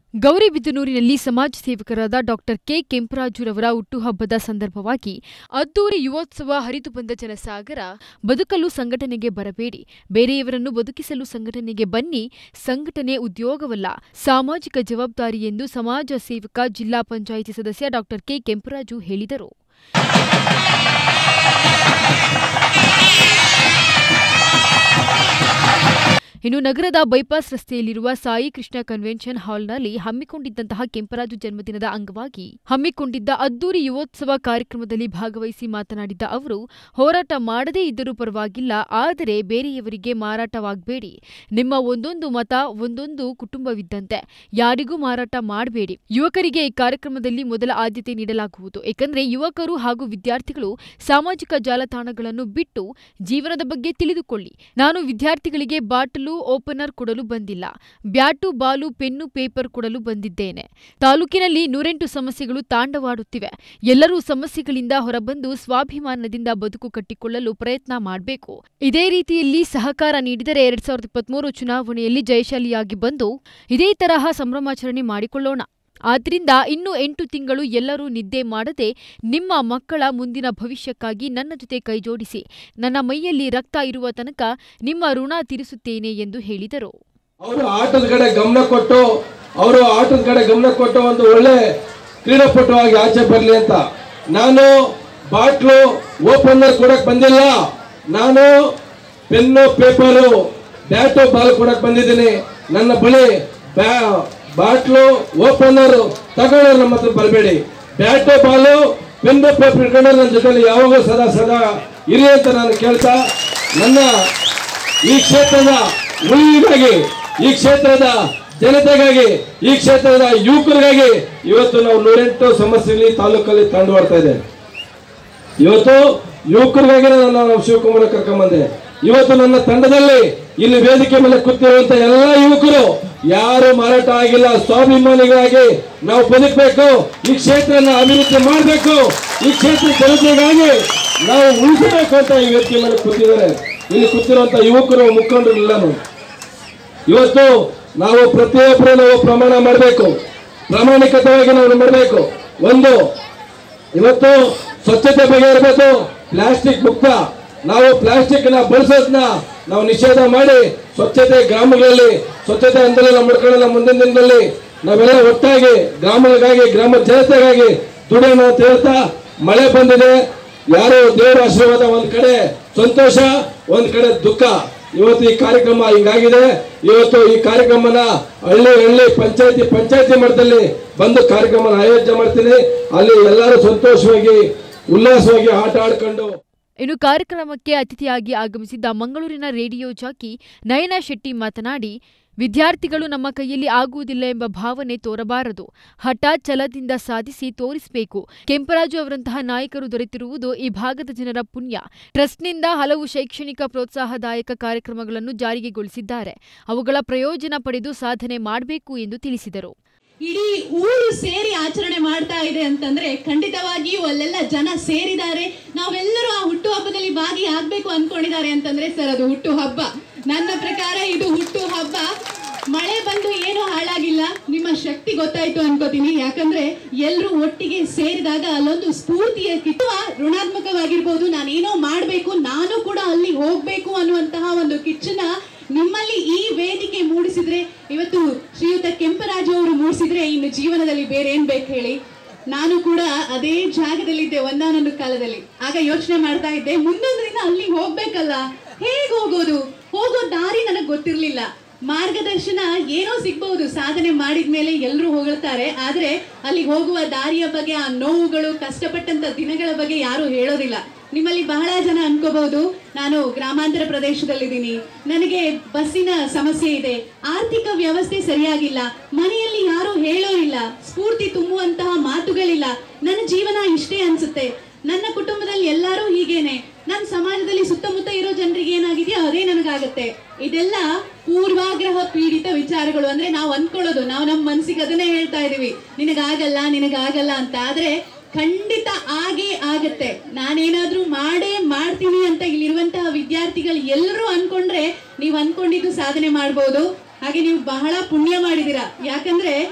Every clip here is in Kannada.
ಗೌರಿಬಿದನೂರಿನಲ್ಲಿ ಸಮಾಜ ಸೇವಕರಾದ ಡಾಕ್ಟರ್ ಕೆ ಕೆಂಪರಾಜುರವರ ಹುಟ್ಟುಹಬ್ಬದ ಸಂದರ್ಭವಾಗಿ ಅದ್ದೂರಿ ಯುವೋತ್ಸವ ಹರಿದು ಬಂದ ಜನಸಾಗರ ಬದುಕಲು ಸಂಘಟನೆಗೆ ಬರಬೇಡಿ ಬೇರೆಯವರನ್ನು ಬದುಕಿಸಲು ಸಂಘಟನೆಗೆ ಬನ್ನಿ ಸಂಘಟನೆ ಉದ್ಯೋಗವಲ್ಲ ಸಾಮಾಜಿಕ ಜವಾಬ್ದಾರಿ ಎಂದು ಸಮಾಜ ಸೇವಕ ಜಿಲ್ಲಾ ಪಂಚಾಯಿತಿ ಸದಸ್ಯ ಡಾಕ್ಟರ್ ಕೆ ಕೆಂಪರಾಜು ಹೇಳಿದರು ಇನ್ನು ನಗರದ ಬೈಪಾಸ್ ರಸ್ತೆಯಲ್ಲಿರುವ ಸಾಯಿ ಕೃಷ್ಣ ಕನ್ವೆನ್ಷನ್ ಹಾಲ್ನಲ್ಲಿ ಹಮ್ಮಿಕೊಂಡಿದ್ದಂತಹ ಕೆಂಪರಾಜು ಜನ್ಮದಿನದ ಅಂಗವಾಗಿ ಹಮ್ಮಿಕೊಂಡಿದ್ದ ಅದ್ದೂರಿ ಯುವೋತ್ಸವ ಕಾರ್ಯಕ್ರಮದಲ್ಲಿ ಭಾಗವಹಿಸಿ ಮಾತನಾಡಿದ್ದ ಅವರು ಹೋರಾಟ ಮಾಡದೇ ಇದ್ದರೂ ಪರವಾಗಿಲ್ಲ ಆದರೆ ಬೇರೆಯವರಿಗೆ ಮಾರಾಟವಾಗಬೇಡಿ ನಿಮ್ಮ ಒಂದೊಂದು ಮತ ಒಂದೊಂದು ಕುಟುಂಬವಿದ್ದಂತೆ ಯಾರಿಗೂ ಮಾರಾಟ ಮಾಡಬೇಡಿ ಯುವಕರಿಗೆ ಈ ಕಾರ್ಯಕ್ರಮದಲ್ಲಿ ಮೊದಲ ಆದ್ಯತೆ ನೀಡಲಾಗುವುದು ಏಕೆಂದರೆ ಯುವಕರು ಹಾಗೂ ವಿದ್ಯಾರ್ಥಿಗಳು ಸಾಮಾಜಿಕ ಜಾಲತಾಣಗಳನ್ನು ಬಿಟ್ಟು ಜೀವನದ ಬಗ್ಗೆ ತಿಳಿದುಕೊಳ್ಳಿ ನಾನು ವಿದ್ಯಾರ್ಥಿಗಳಿಗೆ ಬಾಟಲು ಓಪನರ್ ಕೊಡಲು ಬಂದಿಲ್ಲ ಬ್ಯಾಟು ಬಾಲು ಪೆನ್ನು ಪೇಪರ್ ಕೊಡಲು ಬಂದಿದ್ದೇನೆ ತಾಲೂಕಿನಲ್ಲಿ ನೂರೆಂಟು ಸಮಸ್ಯೆಗಳು ತಾಂಡವಾಡುತ್ತಿವೆ ಎಲ್ಲರೂ ಸಮಸ್ಯೆಗಳಿಂದ ಹೊರಬಂದು ಸ್ವಾಭಿಮಾನದಿಂದ ಬದುಕು ಕಟ್ಟಿಕೊಳ್ಳಲು ಪ್ರಯತ್ನ ಮಾಡಬೇಕು ಇದೇ ರೀತಿಯಲ್ಲಿ ಸಹಕಾರ ನೀಡಿದರೆ ಎರಡ್ ಸಾವಿರದ ಇಪ್ಪತ್ಮೂರು ಚುನಾವಣೆಯಲ್ಲಿ ಜಯಶಾಲಿಯಾಗಿ ಬಂದು ಇದೇ ತರಹ ಸಂಭ್ರಮಾಚರಣೆ ಮಾಡಿಕೊಳ್ಳೋಣ ಆದ್ರಿಂದ ಇನ್ನು ಎಂಟು ತಿಂಗಳು ಎಲ್ಲರೂ ನಿದ್ದೆ ಮಾಡದೆ ನಿಮ್ಮ ಮಕ್ಕಳ ಮುಂದಿನ ಭವಿಷ್ಯಕ್ಕಾಗಿ ನನ್ನ ಜೊತೆ ಕೈಜೋಡಿಸಿ ನನ್ನ ಮೈಯಲ್ಲಿ ರಕ್ತ ಇರುವ ತನಕ ನಿಮ್ಮ ಋಣ ತೀರಿಸುತ್ತೇನೆ ಎಂದು ಹೇಳಿದರು ಅವರು ಆಟದ ಕಡೆ ಗಮನ ಕೊಟ್ಟು ಅವರು ಆಟದ ಕಡೆ ಗಮನ ಕೊಟ್ಟು ಒಂದು ಒಳ್ಳೆ ಕ್ರೀಡಾಪಟುವಾಗಿ ಆಚೆ ಬರಲಿ ಅಂತ ನಾನು ಬಾಟ್ಲು ಓಪನರ್ ಕೊಡಕ್ ಬಂದಿಲ್ಲ ನಾನು ಪೆನ್ನು ಪೇಪರು ಬ್ಯಾಟು ಬಾಲ್ ಕೊಡಕ್ ಬಂದಿದ್ದೀನಿ ನನ್ನ ಬಳಿ ಬ್ಯಾ- ಬಾಟ್ಲು ಓಪನರ್ ತಗೊಳ್ಳೋ ನಮ್ಮ ಹತ್ರ ಬರಬೇಡಿ ಬ್ಯಾಟು ಬಾಲು ಪೆನ್ನು ಪೇಪರ್ ಇಟ್ಕೊಂಡು ನನ್ನ ಜೊತೆಲಿ ಯಾವಾಗಲೂ ಸದಾ ಸದಾ ಇರಿ ಅಂತ ನಾನು ಕೇಳ್ತಾ ನನ್ನ ಈ ಕ್ಷೇತ್ರದ ಉಳಿವಿಗಾಗಿ ಈ ಕ್ಷೇತ್ರದ ಜನತೆಗಾಗಿ ಈ ಕ್ಷೇತ್ರದ ಯುವಕರಿಗಾಗಿ ಇವತ್ತು ನಾವು ನೂರೆಂಟು ಸಮಸ್ಯೆಗಳಲ್ಲಿ ತಾಲೂಕಲ್ಲಿ ತಂದು ಬರ್ತಾ ಇದೆ ಇವತ್ತು ಯುವಕರಿಗಾಗಿ ನಾನು ನಾವು ಶಿವಕುಮಾರ ಕರ್ಕೊಂಬಂದೆ ಇವತ್ತು ನನ್ನ ತಂಡದಲ್ಲಿ ಇಲ್ಲಿ ವೇದಿಕೆ ಮೇಲೆ ಕೂತಿರುವಂತ ಎಲ್ಲ ಯುವಕರು ಯಾರು ಮಾರಾಟ ಆಗಿಲ್ಲ ಸ್ವಾಭಿಮಾನಿಗಳಾಗಿ ನಾವು ಬದುಕಬೇಕು ಈ ಕ್ಷೇತ್ರನ ಅಭಿವೃದ್ಧಿ ಮಾಡಬೇಕು ಈ ಕ್ಷೇತ್ರ ಜನತೆಗಾಗಿ ನಾವು ಉಳಿಸಬೇಕು ಅಂತ ಈ ವೇದಿಕೆ ಮೇಲೆ ಕೂತಿದ್ದಾರೆ ಇಲ್ಲಿ ಕೂತಿರುವಂತ ಯುವಕರು ಮುಖಂಡರು ಎಲ್ಲಾನು ಇವತ್ತು ನಾವು ಪ್ರತಿಯೊಬ್ಬರು ನಾವು ಪ್ರಮಾಣ ಮಾಡಬೇಕು ಪ್ರಾಮಾಣಿಕತೆಯಾಗಿ ನಾವು ಮಾಡಬೇಕು ಒಂದು ಇವತ್ತು ಸ್ವಚ್ಛತೆ ಬಗ್ಗೆ ಇರಬೇಕು ಪ್ಲಾಸ್ಟಿಕ್ ಮುಕ್ತ ನಾವು ಪ್ಲಾಸ್ಟಿಕ್ ನ ಬಳಸೋದನ್ನ ನಾವು ನಿಷೇಧ ಮಾಡಿ ಸ್ವಚ್ಛತೆ ಗ್ರಾಮಗಳಲ್ಲಿ ಸ್ವಚ್ಛತೆ ಆಂದೋಲನ ಮಾಡ್ಕೊಳ್ಳೋಣ ಮುಂದಿನ ದಿನದಲ್ಲಿ ನಾವೆಲ್ಲ ಒಟ್ಟಾಗಿ ಗ್ರಾಮಗಳಿಗಾಗಿ ಗ್ರಾಮ ಜನತೆಗಾಗಿ ದುಡಿಯೋಣ ಅಂತ ಹೇಳ್ತಾ ಮಳೆ ಬಂದಿದೆ ಯಾರು ದೇವರ ಆಶೀರ್ವಾದ ಒಂದ್ ಕಡೆ ಸಂತೋಷ ಒಂದ್ ಕಡೆ ದುಃಖ ಇವತ್ತು ಈ ಕಾರ್ಯಕ್ರಮ ಹಿಂಗಾಗಿದೆ ಇವತ್ತು ಈ ಕಾರ್ಯಕ್ರಮನ ಹಳ್ಳಿ ಹಳ್ಳಿ ಪಂಚಾಯತಿ ಪಂಚಾಯತಿ ಮಟ್ಟದಲ್ಲಿ ಬಂದು ಕಾರ್ಯಕ್ರಮನ ಆಯೋಜನೆ ಮಾಡ್ತೀನಿ ಅಲ್ಲಿ ಎಲ್ಲರೂ ಸಂತೋಷವಾಗಿ ಉಲ್ಲಾಸವಾಗಿ ಆಟ ಆಡ್ಕೊಂಡು ಇನ್ನು ಕಾರ್ಯಕ್ರಮಕ್ಕೆ ಅತಿಥಿಯಾಗಿ ಆಗಮಿಸಿದ್ದ ಮಂಗಳೂರಿನ ರೇಡಿಯೋ ಜಾಕಿ ನಯನ ಶೆಟ್ಟಿ ಮಾತನಾಡಿ ವಿದ್ಯಾರ್ಥಿಗಳು ನಮ್ಮ ಕೈಯಲ್ಲಿ ಆಗುವುದಿಲ್ಲ ಎಂಬ ಭಾವನೆ ತೋರಬಾರದು ಹಠ ಛಲದಿಂದ ಸಾಧಿಸಿ ತೋರಿಸಬೇಕು ಕೆಂಪರಾಜು ಅವರಂತಹ ನಾಯಕರು ದೊರೆತಿರುವುದು ಈ ಭಾಗದ ಜನರ ಪುಣ್ಯ ಟ್ರಸ್ಟ್ನಿಂದ ಹಲವು ಶೈಕ್ಷಣಿಕ ಪ್ರೋತ್ಸಾಹದಾಯಕ ಕಾರ್ಯಕ್ರಮಗಳನ್ನು ಜಾರಿಗೆಗೊಳಿಸಿದ್ದಾರೆ ಅವುಗಳ ಪ್ರಯೋಜನ ಪಡೆದು ಸಾಧನೆ ಮಾಡಬೇಕು ಎಂದು ತಿಳಿಸಿದರು ಇಡೀ ಊರು ಸೇರಿ ಆಚರಣೆ ಮಾಡ್ತಾ ಇದೆ ಅಂತಂದ್ರೆ ಖಂಡಿತವಾಗಿಯೂ ಅಲ್ಲೆಲ್ಲ ಜನ ಸೇರಿದ್ದಾರೆ ನಾವೆಲ್ಲರೂ ಆ ಹುಟ್ಟು ಹಬ್ಬದಲ್ಲಿ ಭಾಗಿ ಆಗ್ಬೇಕು ಅನ್ಕೊಂಡಿದ್ದಾರೆ ಅಂತಂದ್ರೆ ಸರ್ ಅದು ಹುಟ್ಟು ಹಬ್ಬ ನನ್ನ ಪ್ರಕಾರ ಇದು ಹುಟ್ಟು ಹಬ್ಬ ಮಳೆ ಬಂದು ಏನೂ ಹಾಳಾಗಿಲ್ಲ ನಿಮ್ಮ ಶಕ್ತಿ ಗೊತ್ತಾಯ್ತು ಅನ್ಕೋತೀನಿ ಯಾಕಂದ್ರೆ ಎಲ್ಲರೂ ಒಟ್ಟಿಗೆ ಸೇರಿದಾಗ ಅಲ್ಲೊಂದು ಸ್ಫೂರ್ತಿಯ ಕಿತ್ತುವ ಋಣಾತ್ಮಕವಾಗಿರ್ಬೋದು ನಾನೇನೋ ಮಾಡಬೇಕು ನಾನು ಕೂಡ ಅಲ್ಲಿ ಹೋಗ್ಬೇಕು ಅನ್ನುವಂತಹ ಒಂದು ಕಿಚ್ಚನ್ನ ನಿಮ್ಮಲ್ಲಿ ಈ ವೇದಿಕೆ ಮೂಡಿಸಿದ್ರೆ ಇವತ್ತು ಶ್ರೀಯುತ ಕೆಂಪರಾಜು ಅವರು ಮೂಡಿಸಿದ್ರೆ ಇನ್ನು ಜೀವನದಲ್ಲಿ ಬೇರೆ ಏನ್ ಬೇಕು ಹೇಳಿ ನಾನು ಕೂಡ ಅದೇ ಜಾಗದಲ್ಲಿದ್ದೆ ಒಂದಾನೊಂದು ಕಾಲದಲ್ಲಿ ಆಗ ಯೋಚನೆ ಮಾಡ್ತಾ ಇದ್ದೆ ಮುಂದೊಂದು ದಿನ ಅಲ್ಲಿಗೆ ಹೋಗ್ಬೇಕಲ್ಲ ಹೇಗೆ ಹೋಗೋದು ಹೋಗೋ ದಾರಿ ನನಗೆ ಗೊತ್ತಿರ್ಲಿಲ್ಲ ಮಾರ್ಗದರ್ಶನ ಏನೋ ಸಿಗ್ಬಹುದು ಸಾಧನೆ ಮಾಡಿದ ಮೇಲೆ ಎಲ್ಲರೂ ಹೊಗಳ್ತಾರೆ ಆದ್ರೆ ಅಲ್ಲಿಗೆ ಹೋಗುವ ದಾರಿಯ ಬಗ್ಗೆ ಆ ನೋವುಗಳು ಕಷ್ಟಪಟ್ಟಂತ ದಿನಗಳ ಬಗ್ಗೆ ಯಾರು ಹೇಳೋದಿಲ್ಲ ನಿಮ್ಮಲ್ಲಿ ಬಹಳ ಜನ ಅನ್ಕೋಬಹುದು ನಾನು ಗ್ರಾಮಾಂತರ ಪ್ರದೇಶದಲ್ಲಿದ್ದೀನಿ ನನಗೆ ಬಸ್ಸಿನ ಸಮಸ್ಯೆ ಇದೆ ಆರ್ಥಿಕ ವ್ಯವಸ್ಥೆ ಸರಿಯಾಗಿಲ್ಲ ಮನೆಯಲ್ಲಿ ಯಾರು ಹೇಳೋರಿಲ್ಲ ಸ್ಫೂರ್ತಿ ತುಂಬುವಂತಹ ಮಾತುಗಳಿಲ್ಲ ನನ್ನ ಜೀವನ ಇಷ್ಟೇ ಅನ್ಸುತ್ತೆ ನನ್ನ ಕುಟುಂಬದಲ್ಲಿ ಎಲ್ಲರೂ ಹೀಗೇನೆ ನನ್ನ ಸಮಾಜದಲ್ಲಿ ಸುತ್ತಮುತ್ತ ಇರೋ ಜನರಿಗೆ ಏನಾಗಿದೆಯೋ ಅದೇ ನನಗಾಗತ್ತೆ ಇದೆಲ್ಲ ಪೂರ್ವಾಗ್ರಹ ಪೀಡಿತ ವಿಚಾರಗಳು ಅಂದ್ರೆ ನಾವು ಅನ್ಕೊಳ್ಳೋದು ನಾವು ನಮ್ಮ ಮನ್ಸಿಗೆ ಅದನ್ನೇ ಹೇಳ್ತಾ ಇದೀವಿ ನಿನಗಾಗಲ್ಲ ನಿನಗಾಗಲ್ಲ ಅಂತ ಆದ್ರೆ ಖಂಡಿತ ಆಗೇ ಆಗತ್ತೆ ನಾನೇನಾದ್ರೂ ಮಾಡೇ ಮಾಡ್ತೀನಿ ಅಂತ ಇಲ್ಲಿರುವಂತಹ ವಿದ್ಯಾರ್ಥಿಗಳು ಎಲ್ಲರೂ ಅನ್ಕೊಂಡ್ರೆ ನೀವು ಅನ್ಕೊಂಡಿದ್ದು ಸಾಧನೆ ಮಾಡ್ಬೋದು ಹಾಗೆ ನೀವು ಬಹಳ ಪುಣ್ಯ ಮಾಡಿದೀರಾ ಯಾಕಂದ್ರೆ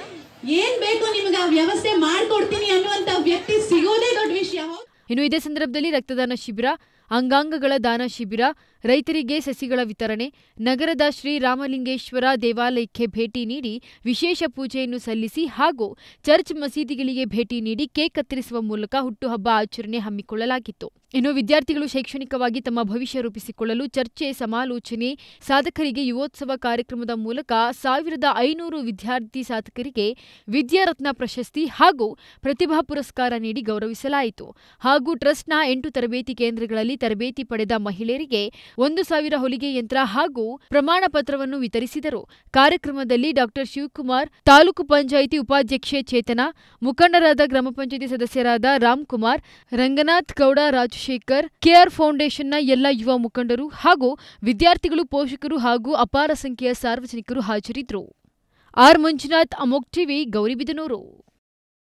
ಏನ್ ಬೇಕೋ ನಿಮ್ಗೆ ಆ ವ್ಯವಸ್ಥೆ ಮಾಡ್ಕೊಡ್ತೀನಿ ಅನ್ನುವಂತ ವ್ಯಕ್ತಿ ಸಿಗೋದೇ ದೊಡ್ಡ ವಿಷಯ ಹೌದು ಇನ್ನು ಇದೇ ಸಂದರ್ಭದಲ್ಲಿ ರಕ್ತದಾನ ಶಿಬಿರ ಅಂಗಾಂಗಗಳ ದಾನ ಶಿಬಿರ ರೈತರಿಗೆ ಸಸಿಗಳ ವಿತರಣೆ ನಗರದ ಶ್ರೀ ರಾಮಲಿಂಗೇಶ್ವರ ದೇವಾಲಯಕ್ಕೆ ಭೇಟಿ ನೀಡಿ ವಿಶೇಷ ಪೂಜೆಯನ್ನು ಸಲ್ಲಿಸಿ ಹಾಗೂ ಚರ್ಚ್ ಮಸೀದಿಗಳಿಗೆ ಭೇಟಿ ನೀಡಿ ಕೇಕ್ ಕತ್ತರಿಸುವ ಮೂಲಕ ಹುಟ್ಟುಹಬ್ಬ ಆಚರಣೆ ಹಮ್ಮಿಕೊಳ್ಳಲಾಗಿತ್ತು ಇನ್ನು ವಿದ್ಯಾರ್ಥಿಗಳು ಶೈಕ್ಷಣಿಕವಾಗಿ ತಮ್ಮ ಭವಿಷ್ಯ ರೂಪಿಸಿಕೊಳ್ಳಲು ಚರ್ಚೆ ಸಮಾಲೋಚನೆ ಸಾಧಕರಿಗೆ ಯುವೋತ್ಸವ ಕಾರ್ಯಕ್ರಮದ ಮೂಲಕ ಸಾವಿರದ ಐನೂರು ವಿದ್ಯಾರ್ಥಿ ಸಾಧಕರಿಗೆ ವಿದ್ಯಾರತ್ನ ಪ್ರಶಸ್ತಿ ಹಾಗೂ ಪ್ರತಿಭಾ ಪುರಸ್ಕಾರ ನೀಡಿ ಗೌರವಿಸಲಾಯಿತು ಹಾಗೂ ಟ್ರಸ್ಟ್ನ ಎಂಟು ತರಬೇತಿ ಕೇಂದ್ರಗಳಲ್ಲಿ ತರಬೇತಿ ಪಡೆದ ಮಹಿಳೆಯರಿಗೆ ಒಂದು ಸಾವಿರ ಹೊಲಿಗೆ ಯಂತ್ರ ಹಾಗೂ ಪ್ರಮಾಣ ಪತ್ರವನ್ನು ವಿತರಿಸಿದರು ಕಾರ್ಯಕ್ರಮದಲ್ಲಿ ಡಾಕ್ಟರ್ ಶಿವಕುಮಾರ್ ತಾಲೂಕು ಪಂಚಾಯಿತಿ ಉಪಾಧ್ಯಕ್ಷೆ ಚೇತನ ಮುಖಂಡರಾದ ಗ್ರಾಮ ಪಂಚಾಯಿತಿ ಸದಸ್ಯರಾದ ರಾಮ್ಕುಮಾರ್ ರಂಗನಾಥ್ ಗೌಡ ರಾಜಶೇಖರ್ ಕೆಆರ್ ಫೌಂಡೇಶನ್ನ ಎಲ್ಲ ಯುವ ಮುಖಂಡರು ಹಾಗೂ ವಿದ್ಯಾರ್ಥಿಗಳು ಪೋಷಕರು ಹಾಗೂ ಅಪಾರ ಸಂಖ್ಯೆಯ ಸಾರ್ವಜನಿಕರು ಹಾಜರಿದ್ದರು ಆರ್ ಮಂಜುನಾಥ್ ಅಮೋಕ್ ಟಿವಿ ಗೌರಿಬಿದನೂರು